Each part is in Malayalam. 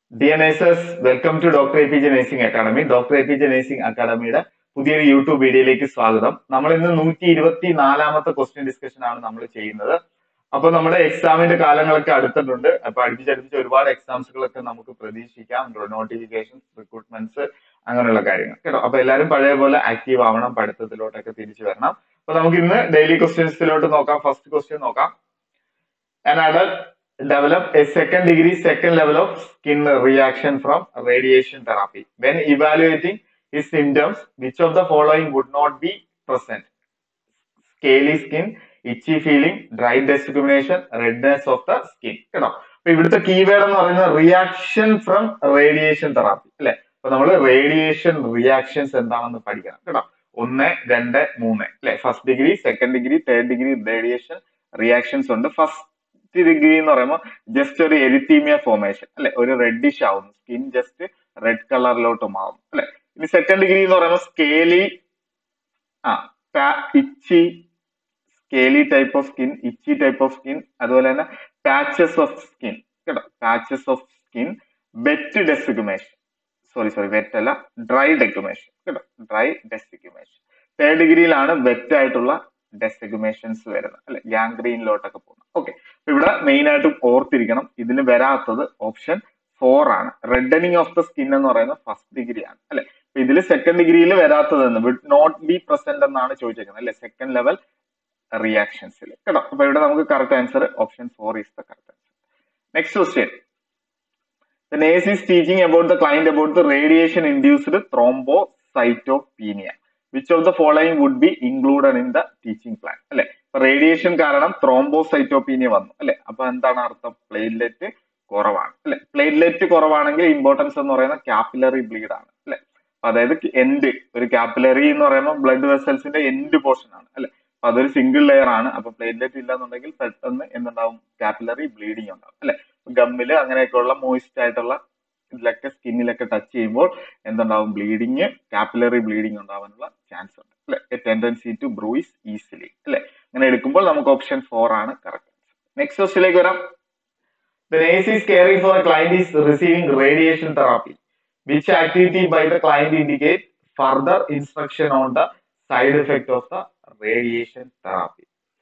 Dear nurses welcome to doctor A P J nursing academy doctor A P J nursing അക്കാഡമിയുടെ പുതിയൊരു യൂട്യൂബ് വീഡിയോയിലേക്ക് സ്വാഗതം നമ്മൾ ഇന്ന് നൂറ്റി ഇരുപത്തി നാലാമത്തെ ക്വസ്റ്റ്യൻ ഡിസ്കഷൻ ആണ് നമ്മൾ ചെയ്യുന്നത് അപ്പൊ നമ്മുടെ എക്സാമിന്റെ കാലങ്ങളൊക്കെ അടുത്തിട്ടുണ്ട് അപ്പൊ അടുപ്പിച്ചടുപ്പിച്ച് ഒരുപാട് എക്സാംസുകളൊക്കെ നമുക്ക് പ്രതീക്ഷിക്കാം നോട്ടിഫിക്കേഷൻസ് റിക്രൂട്ട്മെന്റ്സ് അങ്ങനെയുള്ള കാര്യങ്ങൾ കേട്ടോ അപ്പൊ എല്ലാവരും പഴയ പോലെ ആക്റ്റീവ് ആവണം പഠിത്തത്തിലോട്ടൊക്കെ തിരിച്ചു വരണം അപ്പൊ നമുക്ക് ഇന്ന് ഡെയിലി ക്വസ്റ്റ്യൻസിലോട്ട് നോക്കാം ഫസ്റ്റ് ക്വസ്റ്റ്യൻ നോക്കാം an adult develop a second degree second level of skin reaction from radiation therapy when evaluating his symptoms which of the following would not be present scaly skin itchy feeling dry discrimination redness of the skin കേട്ടോ അപ്പൊ ഇവിടുത്തെ കീവേഡ് എന്ന് പറയുന്നത് റിയാക്ഷൻ ഫ്രം റേഡിയേഷൻ തെറാപ്പി അല്ലെ അപ്പൊ നമ്മൾ റേഡിയേഷൻ റിയാക്ഷൻസ് എന്താണെന്ന് പഠിക്കണം കേട്ടോ ഒന്ന് രണ്ട് മൂന്ന് അല്ലെ first degree second degree third degree radiation reactions ഉണ്ട് ഫസ്റ്റ് ഡിഗ്രി എന്ന് പറയുമ്പോൾ ജസ്റ്റ് ഒരു എരിത്തീമിയ ഫോർമേഷൻ അല്ലെ ഒരു റെഡിഷ് ആവുന്നു സ്കിൻ ജസ്റ്റ് റെഡ് കളറിലോട്ട് മാറും അല്ലെ ഇനി സെക്കൻഡ് ഡിഗ്രി എന്ന് പറയുമ്പോൾ സ്കേലി ആ itchy scaly type of skin itchy type of skin അതുപോലെ തന്നെ പാച്ചസ് ഓഫ് സ്കിൻ കേട്ടോ patches of skin wet desquamation sorry sorry wet അല്ല ഡ്രൈ ഡെക്കുമേഷൻ കേട്ടോ ഡ്രൈ ഡെസിഗുമേഷൻ തേർഡ് ഡിഗ്രിയിലാണ് വെറ്റ് ആയിട്ടുള്ള ഡെസിഗുമേഷൻസ് വരുന്നത് അല്ലെ ഗാംഗ്രീനിലോട്ടൊക്കെ പോകുന്നത് ഓക്കെ ഇവിടെ മെയിൻ ആയിട്ടും ഓർത്തിരിക്കണം ഇതിൽ വരാത്തത് ഓപ്ഷൻ ഫോർ ആണ് റെഡനിങ് ഓഫ് ദ സ്കിൻ എന്ന് പറയുന്നത് ഫസ്റ്റ് ഡിഗ്രി ആണ് അല്ലെ അപ്പൊ ഇതിൽ സെക്കൻഡ് ഡിഗ്രിയിൽ വരാത്തതെന്ന് വിഡ് നോട്ട് ബി പ്രസന്റ് എന്നാണ് ചോദിച്ചേക്കുന്നത് അല്ലെ സെക്കൻഡ് ലെവൽ റിയാക്ഷൻസിൽ കേട്ടോ അപ്പൊ ഇവിടെ നമുക്ക് correct answer option four is the correct answer next question The nurse is teaching about the client about the radiation induced thrombocytopenia. Which of the following would be included in the teaching plan? അല്ലെ റേഡിയേഷൻ കാരണം ത്രോംബോസൈറ്റോപീനിയ വന്നു അല്ലെ അപ്പൊ എന്താണ് അർത്ഥം പ്ലേറ്റ്ലെറ്റ് കുറവാണ് അല്ലെ പ്ലേറ്റ്ലെറ്റ് കുറവാണെങ്കിൽ ഇമ്പോർട്ടൻസ് എന്ന് പറയുന്നത് കാപ്പിലറി ബ്ലീഡ് ആണ് അല്ലെ അതായത് എൻഡ് ഒരു കാപ്പിലറി എന്ന് പറയുമ്പോൾ ബ്ലഡ് വെസൽസിന്റെ എൻഡ് പോർഷൻ ആണ് അല്ലെ അപ്പൊ അതൊരു സിംഗിൾ ലെയർ ആണ് അപ്പൊ പ്ലേറ്റ്ലെറ്റ് ഇല്ലാന്നുണ്ടെങ്കിൽ പെട്ടെന്ന് എന്തുണ്ടാവും കാപ്പിലറി ബ്ലീഡിങ് ഉണ്ടാവും അല്ലെ ഗമ്മില് അങ്ങനെയൊക്കെയുള്ള മോയിസ്റ്റ് ആയിട്ടുള്ള ഇതിലൊക്കെ സ്കിന്നിലൊക്കെ ടച്ച് ചെയ്യുമ്പോൾ എന്തുണ്ടാവും ബ്ലീഡിങ് കാപ്പിലറി ബ്ലീഡിങ് ഉണ്ടാവാനുള്ള ചാൻസ് ഉണ്ട് അല്ലെ a tendency to bruise easily അല്ലെ അങ്ങനെ എടുക്കുമ്പോൾ നമുക്ക് ഓപ്ഷൻ ഫോർ ആണ് കറക്റ്റ് നെക്സ്റ്റ് ക്വസ്റ്റിലേക്ക് വരാം The nurse is caring for a client is receiving radiation therapy. Which activity by the client indicate further instruction on the side effect of the radiation therapy?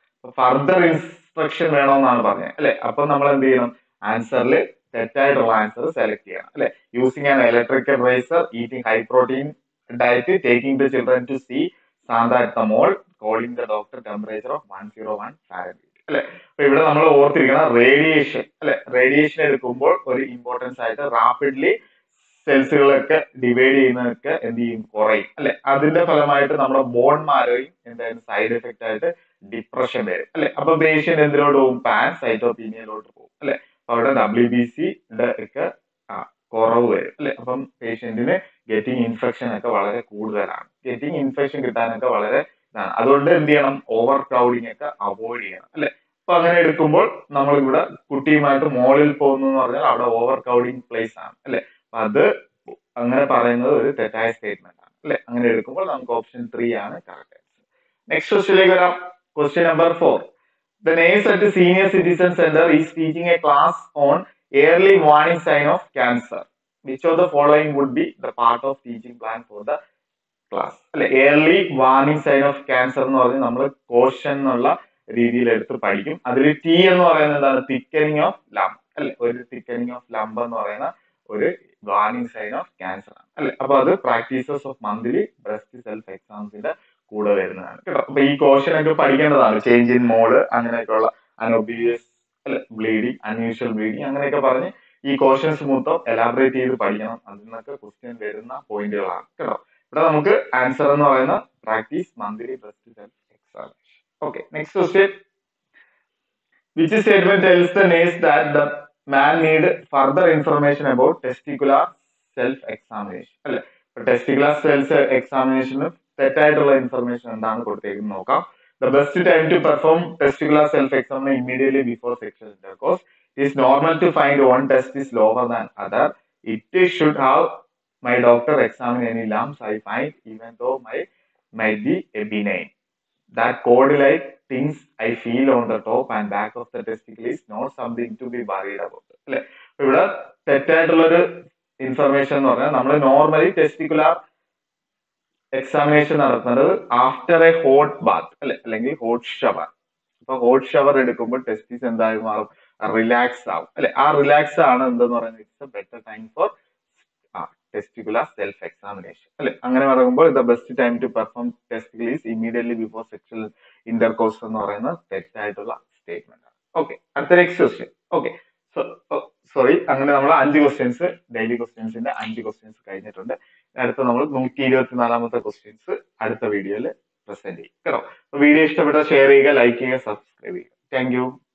Further instruction വേണമെന്നാണ് പറഞ്ഞത് അല്ലെ അപ്പൊ നമ്മൾ എന്ത് ചെയ്യണം ആൻസറിൽ തെറ്റായിട്ടുള്ള ആൻസർ സെലക്ട് ചെയ്യണം അല്ലെ using an electrical razor eating high protein diet taking the children to see Santa at mall calling the doctor temperature of one zero one Fahrenheit അല്ലെ അപ്പൊ ഇവിടെ നമ്മൾ ഓർത്തിരിക്കണം റേഡിയേഷൻ അല്ലെ റേഡിയേഷൻ എടുക്കുമ്പോൾ ഒരു ഇമ്പോർട്ടൻസ് ആയിട്ട് റാപ്പിഡ്ലി സെൽസുകളൊക്കെ ഡിവൈഡ് ചെയ്യുന്നതൊക്കെ എന്ത് ചെയ്യും കുറയും അല്ലെ അതിന്റെ ഫലമായിട്ട് നമ്മുടെ ബോൺ മാരോയും എന്തായാലും സൈഡ് എഫക്റ്റ് ആയിട്ട് ഡിപ്രഷൻ വരും അല്ലെ അപ്പൊ പേഷ്യന്റ് എന്തിലോട്ട് പോകും പാൻ സൈറ്റോപീനിയയിലോട്ട് പോകും അല്ലെ അവിടെ ഡബ്ല്യു ബി സിയുടെ ഒക്കെ ആ, കുറവ് വരും അല്ലെ അപ്പം പേഷ്യന്റിന് ഗെറ്റിംഗ് ഇൻഫെക്ഷൻ ഒക്കെ വളരെ കൂടുതലാണ് ഗെറ്റിംഗ് ഇൻഫെക്ഷൻ കിട്ടാനൊക്കെ വളരെ ഇതാണ് അതുകൊണ്ട് എന്ത് ചെയ്യണം ഓവർ ക്രൗഡിങ് ഒക്കെ അവോയ്ഡ് ചെയ്യണം അല്ലെ അപ്പൊ അങ്ങനെ എടുക്കുമ്പോൾ നമ്മൾ ഇവിടെ കുട്ടിയുമായിട്ട് മോളിൽ പോകുന്നു എന്ന് പറഞ്ഞാൽ അവിടെ ഓവർ ക്രൗഡിങ് പ്ലേസ് ആണ് അല്ലെ അപ്പൊ അത് അങ്ങനെ പറയുന്നത് ഒരു തെറ്റായ സ്റ്റേറ്റ്മെന്റ് ആണ് അല്ലെ അങ്ങനെ എടുക്കുമ്പോൾ നമുക്ക് ഓപ്ഷൻ ത്രീ ആണ് കറക്റ്റ് ആൻസർ നെക്സ്റ്റ് ക്വസ്റ്റിലേക്ക് വരാം question number four The nurse at the senior citizen center is teaching a class on early warning sign of cancer. Which of the following would be the part of teaching plan for the class? അല്ലെ early warning sign of cancer എന്ന് പറഞ്ഞ് നമ്മൾ കോഷൻ എന്നുള്ള രീതിയിൽ എടുത്ത് പഠിക്കും അതിൽ ടി എന്ന് പറയുന്നത് എന്താണ് തിക്കനിങ് ഓഫ് ലംബ് അല്ലെ ഒരു തിക്കനിങ് ഓഫ് ലംബ് എന്ന് പറയുന്ന ഒരു വാർണിംഗ് സൈൻ ഓഫ് ക്യാൻസർ ആണ് അല്ലെ അപ്പൊ അത് practices of monthly breast self എക്സാംസിന്റെ കൂടെ വരുന്നതാണ് കേട്ടോ അപ്പൊ ഈ കോഷൻ ഒക്കെ പഠിക്കേണ്ടതാണ് ചേഞ്ച് ഇൻ മോഡ് അങ്ങനെയൊക്കെയുള്ള അനൊബിയസ് അല്ലെ ബ്ലീഡിങ് അൺയൂഷ്വൽ ബ്ലീഡിങ് അങ്ങനെയൊക്കെ പറഞ്ഞ് ഈ കോഷൻസ് മൊത്തം എലാബറേറ്റ് ചെയ്ത് പഠിക്കണം അതിൽ നിന്നൊക്കെ ക്വസ്റ്റ്യൻ വരുന്ന പോയിന്റുകളാണ് കേട്ടോ ഇവിടെ നമുക്ക് ആൻസർ എന്ന് പറയുന്ന practise monthly breast self examination okay next question which statement tells the nurse that the man need further information about testicular self examination അല്ലെ ടെസ്റ്റിക്കുലർ സെൽഫ് എക്സാമിനേഷന് തെറ്റായിട്ടുള്ള ഇൻഫർമേഷൻ എന്താണ് കൊടുത്തേക്കുന്നത് നോക്കാം the best time to perform testicular self എക്സാമിന് immediately before sexual intercourse it is normal to find one test is lower than other it should have my doctor examine any lumps I find even though my might be a benign. That cord like things I feel on the top and back of the testicle is not something to be worried about. അല്ലെ ഇവിടെ തെറ്റായിട്ടുള്ള ഒരു ഇൻഫർമേഷൻ എന്ന് പറഞ്ഞാൽ നമ്മൾ നോർമലി ടെസ്റ്റിക്കുലാർ എക്സാമിനേഷൻ നടത്തുന്നത് ആഫ്റ്റർ എ ഹോട്ട് ബാത്ത് അല്ലെ അല്ലെങ്കിൽ ഹോട്ട് ഷവർ അപ്പൊ ഹോട്ട് ഷവർ എടുക്കുമ്പോൾ ടെസ്റ്റിസ് എന്തായി മാറും റിലാക്സ് ആവും അല്ലെ ആ റിലാക്സ് ആണ് എന്തെന്ന് പറയുന്നത് it's a better time for testicular self examination അല്ലെ അങ്ങനെ പറയുമ്പോൾ the best time to perform testicle is immediately before sexual intercourse എന്ന് പറയുന്നത് തെറ്റായിട്ടുള്ള സ്റ്റേറ്റ്മെന്റ് ആണ് ഓക്കെ അടുത്ത നെക്സ്റ്റ് ക്വസ്റ്റ്യൻ ഓക്കെ സോറി അങ്ങനെ നമ്മൾ അഞ്ച് ക്വസ്റ്റ്യൻസ് ഡെയിലി ക്വസ്റ്റ്യൻസിന്റെ അഞ്ച് ക്വസ്റ്റ്യൻസ് കഴിഞ്ഞിട്ടുണ്ട് അടുത്ത നമ്മൾ നൂറ്റി ഇരുപത്തിനാലാമത്തെ ക്വസ്റ്റ്യൻസ് അടുത്ത വീഡിയോയിൽ പ്രസന്റ് ചെയ്യും കേട്ടോ വീഡിയോ ഇഷ്ടപ്പെട്ട ഷെയർ ചെയ്യുക ലൈക്ക് ചെയ്യുക സബ്സ്ക്രൈബ് ചെയ്യുക താങ്ക് യു